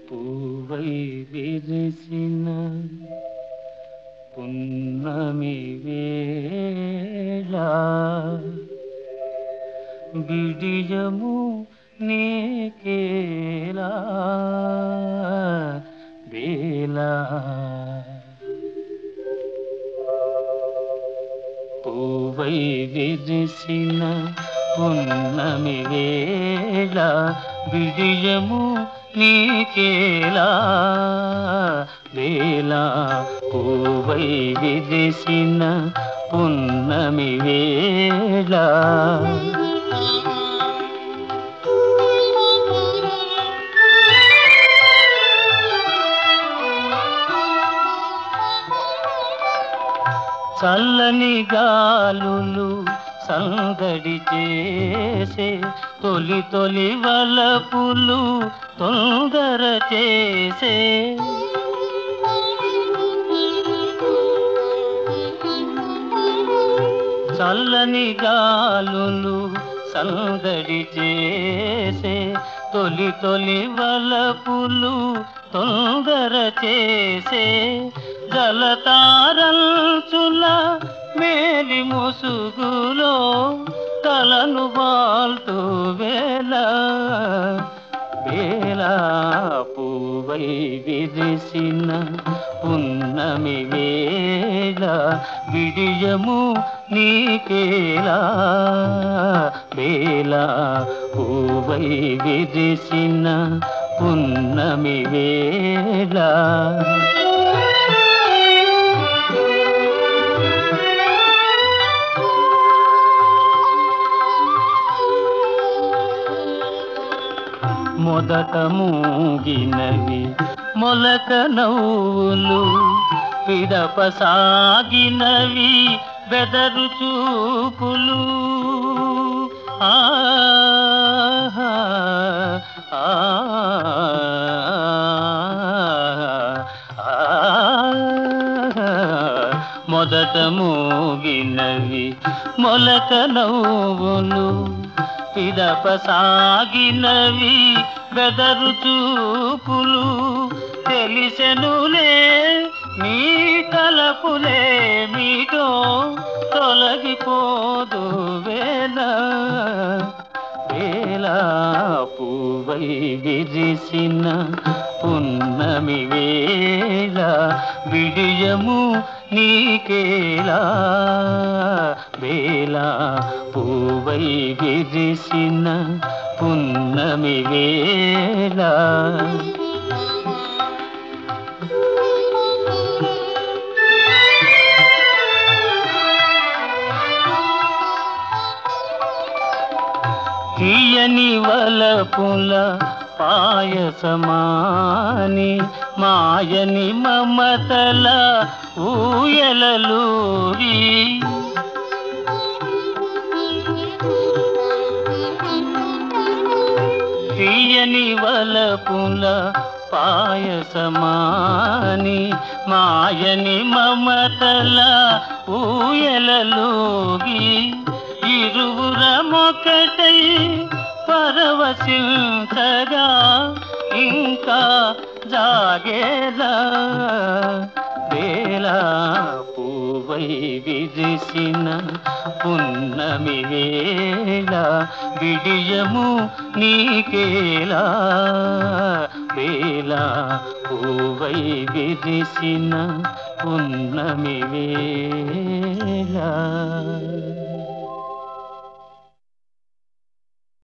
పూవై విరిసిన పున్నమి వేళ బిడియము నీకేలా వేలా పూవై విరిసిన పున్నమి వేళ బిడియము నీకేలా వేళ పూవై విరిసిన పున్నమి వేళ చల్లని గాలులు సందడి చేసే తొలి తొలి వలపులు తొందర చేసే చల్లని గాలులు సందడి చేసే తొలి తొలి వలపులు తొందర చేసే జలతారంచుల మేలి ముసుగులో తలను వాల్తూ వేల వేల పూవై విరిసిన పున్నమి వేళ విడియము నీకేలా వేళ పూవై విరిసిన పున్నమి వేళ మొదట మూగినవి మొలక నవ్వులు పిడప సాగినవి బెదరు చూపులు ఆహా, ఆహా. మొదట మూగినవి మొలక నవ్వులు పిదప సాగినవి బెదరు చూపులు తెలిసెనులే నీ తలపులే మీటో తొలగిపోదు వేళ వేళ పూవై విరిసిన పున్నమి వేళ విడియము నీకేలా వేళ పూవై విరిసిన పున్నమి వేళ తీయని వలపుల పాయసమాని మాయని మమతల ఊయలలూరి తీయని వలపుల పాయసమాని మాయని మమతల ఊయలలోగి ఇరువురమొకటై పరవశించగా ఇంకా జాగేలా వేళ పూవై విరిసిన పున్నమి వేళ విడియము నీకేలా వేళ పూవై విరిసిన పున్నమి వేళ